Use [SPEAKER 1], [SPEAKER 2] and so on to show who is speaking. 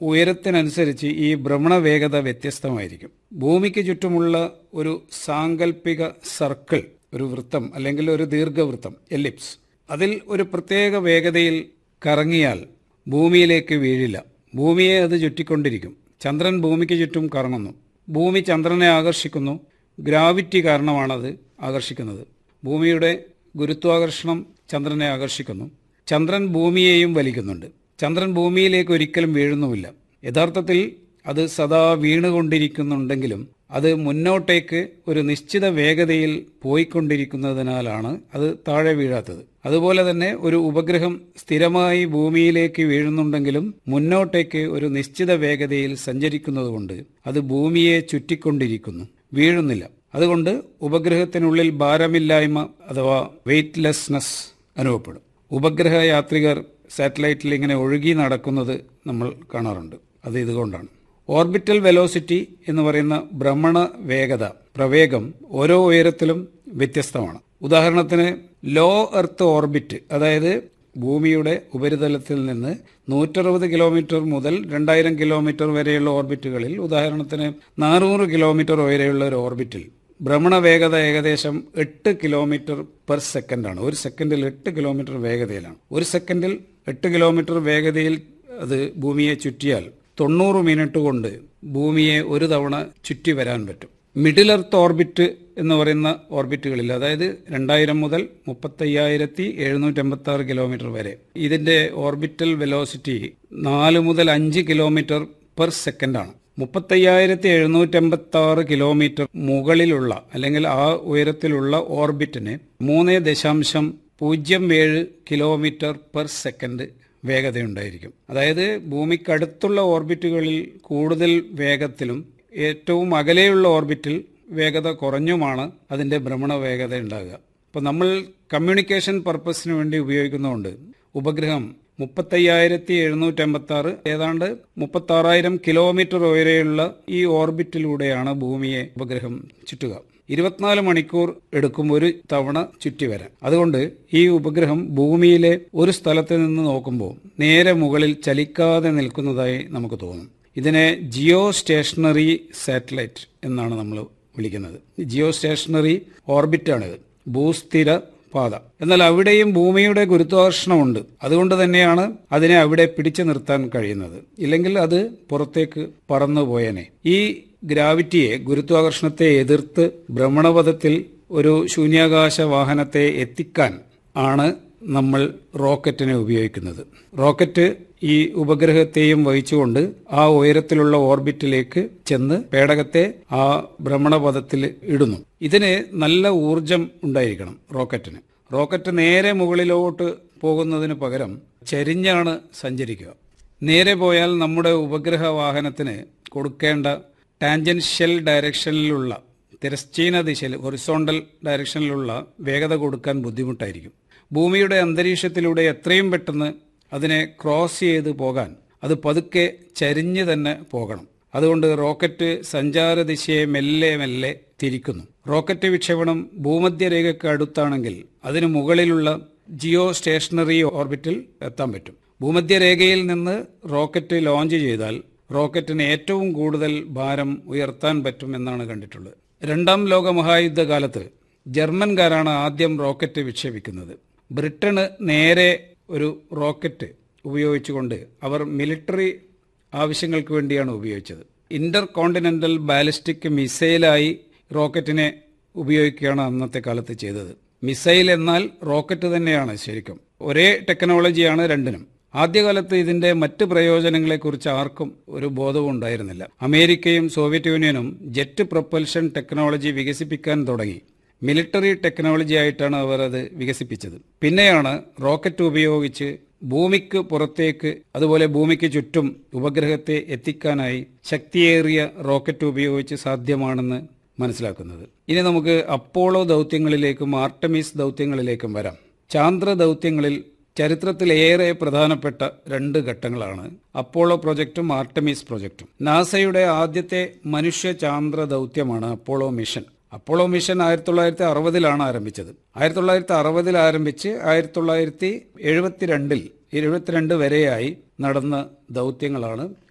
[SPEAKER 1] ഉയരത്തിനനുസരിച്ച് ഈ ഭ്രമണ വേഗത വ്യത്യസ്തമായിരിക്കും ഭൂമിക്ക് ചുറ്റുമുള്ള ഒരു സാങ്കല്പിക സർക്കിൾ ഒരു വൃത്തം അല്ലെങ്കിൽ ഒരു ദീർഘവൃത്തം എലിപ്സ് അതിൽ ഒരു പ്രത്യേക വേഗതയിൽ കറങ്ങിയാൽ ഭൂമിയിലേക്ക് വീഴില്ല ഭൂമിയെ അത് ചുറ്റിക്കൊണ്ടിരിക്കും ചന്ദ്രൻ ഭൂമിക്ക് ചുറ്റും കറങ്ങുന്നു ഭൂമി ചന്ദ്രനെ ആകർഷിക്കുന്നു ഗ്രാവിറ്റി കാരണമാണത് ആകർഷിക്കുന്നത് ഭൂമിയുടെ ഗുരുത്വാകർഷണം ചന്ദ്രനെ ആകർഷിക്കുന്നു ചന്ദ്രൻ ഭൂമിയെയും വലിക്കുന്നുണ്ട് ചന്ദ്രൻ ഭൂമിയിലേക്ക് ഒരിക്കലും വീഴുന്നുമില്ല യഥാർത്ഥത്തിൽ അത് സദാ വീണുകൊണ്ടിരിക്കുന്നുണ്ടെങ്കിലും അത് മുന്നോട്ടേക്ക് ഒരു നിശ്ചിത വേഗതയിൽ പോയിക്കൊണ്ടിരിക്കുന്നതിനാലാണ് അത് താഴെ വീഴാത്തത് അതുപോലെ തന്നെ ഒരു ഉപഗ്രഹം സ്ഥിരമായി ഭൂമിയിലേക്ക് വീഴുന്നുണ്ടെങ്കിലും മുന്നോട്ടേക്ക് ഒരു നിശ്ചിത വേഗതയിൽ സഞ്ചരിക്കുന്നതുകൊണ്ട് അത് ഭൂമിയെ ചുറ്റിക്കൊണ്ടിരിക്കുന്നു വീഴുന്നില്ല അതുകൊണ്ട് ഉപഗ്രഹത്തിനുള്ളിൽ ഭാരമില്ലായ്മ അഥവാ വെയ്റ്റ്ലെസ്നെസ് അനുഭവപ്പെടും ഉപഗ്രഹ യാത്രികർ സാറ്റലൈറ്റിൽ ഇങ്ങനെ ഒഴുകി നടക്കുന്നത് നമ്മൾ കാണാറുണ്ട് അത് ഇതുകൊണ്ടാണ് ഓർബിറ്റൽ വെലോസിറ്റി എന്ന് പറയുന്ന ഭ്രമണ വേഗത പ്രവേഗം ഓരോ ഉയരത്തിലും വ്യത്യസ്തമാണ് ഉദാഹരണത്തിന് ലോ എർത്ത് ഓർബിറ്റ് അതായത് ഭൂമിയുടെ ഉപരിതലത്തിൽ നിന്ന് നൂറ്ററുപത് കിലോമീറ്റർ മുതൽ രണ്ടായിരം കിലോമീറ്റർ വരെയുള്ള ഓർബിറ്റുകളിൽ ഉദാഹരണത്തിന് നാനൂറ് കിലോമീറ്റർ വരെയുള്ള ഒരു ഓർബിറ്റിൽ ഭ്രമണ വേഗത ഏകദേശം എട്ട് കിലോമീറ്റർ പെർ സെക്കൻഡാണ് ഒരു സെക്കൻഡിൽ എട്ട് കിലോമീറ്റർ വേഗതയിലാണ് ഒരു സെക്കൻഡിൽ എട്ട് കിലോമീറ്റർ വേഗതയിൽ അത് ഭൂമിയെ ചുറ്റിയാൽ തൊണ്ണൂറ് മിനിറ്റ് കൊണ്ട് ഭൂമിയെ ഒരു തവണ ചുറ്റി വരാൻ പറ്റും മിഡിൽ എർത്ത് ഓർബിറ്റ് എന്ന് പറയുന്ന ഓർബിറ്റുകളിൽ അതായത് രണ്ടായിരം മുതൽ മുപ്പത്തയ്യായിരത്തി എഴുന്നൂറ്റി എൺപത്തി ആറ് കിലോമീറ്റർ വരെ ഇതിന്റെ ഓർബിറ്റൽ വെലോസിറ്റി നാല് മുതൽ അഞ്ച് കിലോമീറ്റർ പെർ സെക്കൻഡാണ് മുപ്പത്തയ്യായിരത്തി എഴുന്നൂറ്റി എൺപത്തി ആറ് കിലോമീറ്റർ മുകളിലുള്ള അല്ലെങ്കിൽ ആ ഉയരത്തിലുള്ള ഓർബിറ്റിന് മൂന്ന് ദശാംശം പൂജ്യം ഏഴ് കിലോമീറ്റർ പെർ സെക്കൻഡ് വേഗതയുണ്ടായിരിക്കും അതായത് ഭൂമിക്കടുത്തുള്ള ഓർബിറ്റുകളിൽ കൂടുതൽ വേഗത്തിലും ഏറ്റവും അകലെയുള്ള ഓർബിറ്റിൽ വേഗത കുറഞ്ഞുമാണ് അതിന്റെ ഭ്രമണ വേഗത ഉണ്ടാകുക അപ്പോൾ നമ്മൾ കമ്മ്യൂണിക്കേഷൻ പർപ്പസിന് വേണ്ടി ഉപയോഗിക്കുന്നതുകൊണ്ട് ഉപഗ്രഹം മുപ്പത്തയ്യായിരത്തി എഴുന്നൂറ്റി എൺപത്തി ആറ് ഏതാണ്ട് മുപ്പത്താറായിരം കിലോമീറ്റർ ഉയരെയുള്ള ഈ ഓർബിറ്റിലൂടെയാണ് ഭൂമിയെ ഉപഗ്രഹം ചുറ്റുക ഇരുപത്തിനാല് മണിക്കൂർ എടുക്കും ഒരു തവണ ചുറ്റി വരാൻ അതുകൊണ്ട് ഈ ഉപഗ്രഹം ഭൂമിയിലെ ഒരു സ്ഥലത്ത് നിന്ന് നോക്കുമ്പോൾ നേരെ മുകളിൽ ചലിക്കാതെ നിൽക്കുന്നതായി നമുക്ക് തോന്നും ഇതിനെ ജിയോ സ്റ്റേഷനറി സാറ്റലൈറ്റ് എന്നാണ് നമ്മൾ വിളിക്കുന്നത് ജിയോ സ്റ്റേഷനറി ഓർബിറ്റാണിത് ഭൂസ്ഥിര പാത എന്നാൽ അവിടെയും ഭൂമിയുടെ ഗുരുത്വാകർഷണമുണ്ട് അതുകൊണ്ട് തന്നെയാണ് അതിനെ അവിടെ പിടിച്ചു നിർത്താൻ കഴിയുന്നത് ഇല്ലെങ്കിൽ അത് പുറത്തേക്ക് പറന്നു പോയേനെ ഈ ഗ്രാവിറ്റിയെ ഗുരുത്വാകർഷണത്തെ എതിർത്ത് ഭ്രമണപഥത്തിൽ ഒരു ശൂന്യാകാശ വാഹനത്തെ എത്തിക്കാൻ ആണ് നമ്മൾ റോക്കറ്റിനെ ഉപയോഗിക്കുന്നത് റോക്കറ്റ് ഈ ഉപഗ്രഹത്തെയും വഹിച്ചുകൊണ്ട് ആ ഉയരത്തിലുള്ള ഓർബിറ്റിലേക്ക് ചെന്ന് പേടകത്തെ ആ ഭ്രമണപഥത്തിൽ ഇടുന്നു ഇതിന് നല്ല ഊർജം ഉണ്ടായിരിക്കണം റോക്കറ്റിന് റോക്കറ്റ് നേരെ മുകളിലോട്ട് പോകുന്നതിന് പകരം ചരിഞ്ഞാണ് സഞ്ചരിക്കുക നേരെ പോയാൽ നമ്മുടെ ഉപഗ്രഹ വാഹനത്തിന് കൊടുക്കേണ്ട ടാൻജൻഷ്യൽ ഡയറക്ഷനിലുള്ള തിരശ്ചീന ദിശയിൽ ഹൊറിസോണ്ടൽ ഡയറക്ഷനിലുള്ള വേഗത കൊടുക്കാൻ ബുദ്ധിമുട്ടായിരിക്കും ഭൂമിയുടെ അന്തരീക്ഷത്തിലൂടെ എത്രയും പെട്ടെന്ന് അതിനെ ക്രോസ് ചെയ്ത് പോകാൻ അത് പതുക്കെ ചരിഞ്ഞ് തന്നെ പോകണം അതുകൊണ്ട് റോക്കറ്റ് സഞ്ചാര ദിശയെ മെല്ലെ മെല്ലെ തിരിക്കുന്നു റോക്കറ്റ് വിക്ഷേപണം ഭൂമധ്യരേഖയ്ക്ക് അടുത്താണെങ്കിൽ അതിന് മുകളിലുള്ള ജിയോ സ്റ്റേഷനറി ഓർബിറ്റിൽ എത്താൻ പറ്റും ഭൂമധ്യരേഖയിൽ നിന്ന് റോക്കറ്റ് ലോഞ്ച് ചെയ്താൽ റോക്കറ്റിന് ഏറ്റവും കൂടുതൽ ഭാരം ഉയർത്താൻ പറ്റും എന്നാണ് കണ്ടിട്ടുള്ളത് രണ്ടാം ലോക മഹായുദ്ധകാലത്ത് ജർമ്മൻകാരാണ് ആദ്യം റോക്കറ്റ് വിക്ഷേപിക്കുന്നത് ബ്രിട്ടന് നേരെ ഒരു റോക്കറ്റ് ഉപയോഗിച്ചുകൊണ്ട് അവർ മിലിറ്ററി ആവശ്യങ്ങൾക്ക് വേണ്ടിയാണ് ഉപയോഗിച്ചത് ഇന്റർ കോണ്ടിനെന്റൽ ബാലിസ്റ്റിക് മിസൈലായി റോക്കറ്റിനെ ഉപയോഗിക്കുകയാണ് അന്നത്തെ കാലത്ത് ചെയ്തത് മിസൈൽ എന്നാൽ റോക്കറ്റ് തന്നെയാണ് ശരിക്കും ഒരേ ടെക്നോളജിയാണ് രണ്ടിനും ആദ്യകാലത്ത് ഇതിന്റെ മറ്റ് പ്രയോജനങ്ങളെക്കുറിച്ച് ആർക്കും ഒരു ബോധവും ഉണ്ടായിരുന്നില്ല അമേരിക്കയും സോവിയറ്റ് യൂണിയനും ജെറ്റ് പ്രൊപ്പൽഷൻ ടെക്നോളജി വികസിപ്പിക്കാൻ തുടങ്ങി മിലിറ്ററി ടെക്നോളജി ആയിട്ടാണ് അവർ അത് വികസിപ്പിച്ചത് പിന്നെയാണ് റോക്കറ്റ് ഉപയോഗിച്ച് ഭൂമിക്ക് പുറത്തേക്ക് അതുപോലെ ഭൂമിക്ക് ചുറ്റും ഉപഗ്രഹത്തെ എത്തിക്കാനായി ശക്തിയേറിയ റോക്കറ്റ് ഉപയോഗിച്ച് സാധ്യമാണെന്ന് മനസ്സിലാക്കുന്നത് ഇനി നമുക്ക് അപ്പോളോ ദൗത്യങ്ങളിലേക്കും ആർട്ടമിസ് ദൗത്യങ്ങളിലേക്കും വരാം ചാന്ദ്ര ദൗത്യങ്ങളിൽ ചരിത്രത്തിലേറെ പ്രധാനപ്പെട്ട രണ്ട് ഘട്ടങ്ങളാണ് അപ്പോളോ പ്രൊജക്റ്റും ആർട്ടമിസ് പ്രൊജക്റ്റും നാസയുടെ ആദ്യത്തെ മനുഷ്യ ചാന്ദ്ര ദൗത്യമാണ് അപ്പോളോ മിഷൻ അപ്പോളോ മിഷൻ ആയിരത്തി തൊള്ളായിരത്തി അറുപതിലാണ് ആരംഭിച്ചത് ആയിരത്തി തൊള്ളായിരത്തി അറുപതിൽ ആരംഭിച്ച് ആയിരത്തി തൊള്ളായിരത്തി എഴുപത്തിരണ്ടിൽ എഴുപത്തിരണ്ട് വരെയായി നടന്ന ദൗത്യങ്ങളാണ്